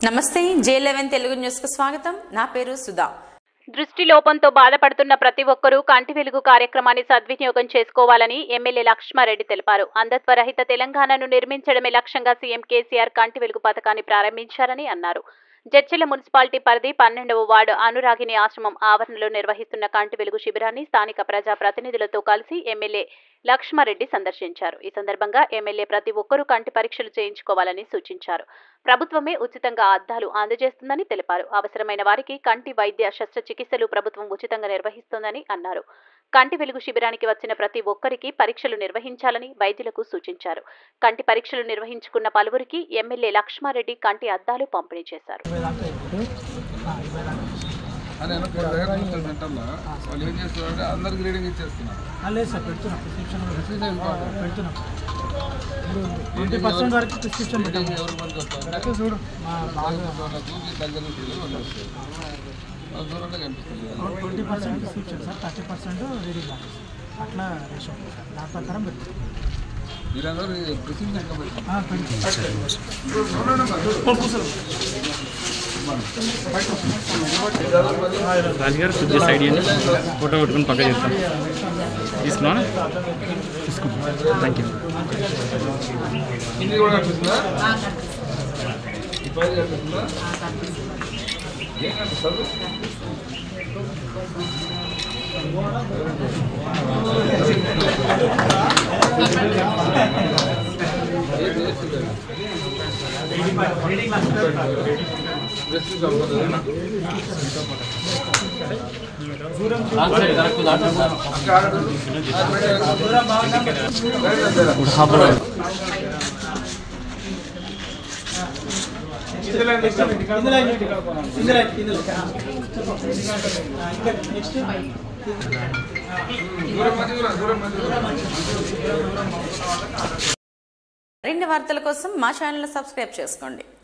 నమస్తే జే eleven Telugu news కు స్వాగతం నా పేరు సుధా దృష్టి లోపంతో బాధపడుతున్న ప్రతి ఒక్కరూ కంటి వెలుగు కార్యక్రమాన్ని సద్వినియోగం చేసుకోవాలని ఎమ్మెల్యే లక్ష్మారెడ్డి తెలిపారు అంధత్వ రహిత తెలంగాణను నిర్మించడమే లక్ష్యంగా సీఎం కేసీఆర్ కంటి వెలుగు పథకాన్ని ప్రారంభించారని అన్నారు జడ్చెల మున్సిపాలిటీ పరిధి పన్నెండవ వార్డు అనురాగిని ఆశ్రమం ఆవరణలో నిర్వహిస్తున్న కంటి వెలుగు శిబిరాన్ని స్థానిక ప్రజా ప్రతినిధులతో కలిసి ఎమ్మెల్యే లక్ష్మారెడ్డి సందర్శించారు ఈ సందర్భంగా ఎమ్మెల్యే ప్రతి ఒక్కరూ కంటి పరీక్షలు చేయించుకోవాలని సూచించారు ప్రభుత్వమే ఉచితంగా అద్దాలు అందజేస్తుందని తెలిపారు అవసరమైన వారికి కంటి వైద్య శస్త్రచికిత్సలు ప్రభుత్వం ఉచితంగా నిర్వహిస్తోందని అన్నారు కంటి వెలుగు శిబిరానికి వచ్చిన ప్రతి ఒక్కరికి పరీక్షలు నిర్వహించాలని వైద్యులకు సూచించారు కంటి పరీక్షలు నిర్వహించుకున్న పలువురికి ఎమ్మెల్యే లక్ష్మారెడ్డి కంటి అద్దాలు పంపిణీ చేశారు అని అనుకో డయాగ్నోస్టిక్ సెంటర్లో వాళ్ళు ఏం చేస్తున్నారంటే అందరికి రీడింగ్ ఇచ్చేస్తున్నారు ఆ, లేదు సార్ పెడుతున్నాం ప్రిస్క్రిప్షన్ పెడుతున్నాం ఇప్పుడు ట్వంటీ పర్సెంట్ వరకు ప్రిస్క్రిప్షన్ పెట్టాం రీడింగ్ ఎవరు పనికి వస్తారంటే చూడు మా బాగా వాళ్ళకు ఈ దగ్గర నుంచి వాళ్ళు వస్తారు వాళ్ళ దూరంగా కనిపిస్తుంది కదా. Twenty percent prescription sir thirty percent reading అట్లా రేషో దాని ప్రకారం పెడుతున్నాం మీరందరూ ప్రిసింగ్ లెక్క పెట్టారు ఆ, పెడుతున్నాం రాజుగారు కొద్దిగా సైడ్ ఇవ్వండి ఫోటో పెట్టుకుని పక్క చేస్తాం తీసుకున్నాను థ్యాంక్ యూ హిందీ కూడా కనిపిస్తుందా ఈ పైన కనిపిస్తుందా ఏం కనిపిస్తుంది ఏం చేస్తుంది డ్రెస్ సంపద నెక్స్ట్ దూరం మధ్య దూరం దూరం మధ్య దూరం మరిన్ని వార్తల కోసం మా ఛానల్ సబ్స్క్రైబ్ చేసుకోండి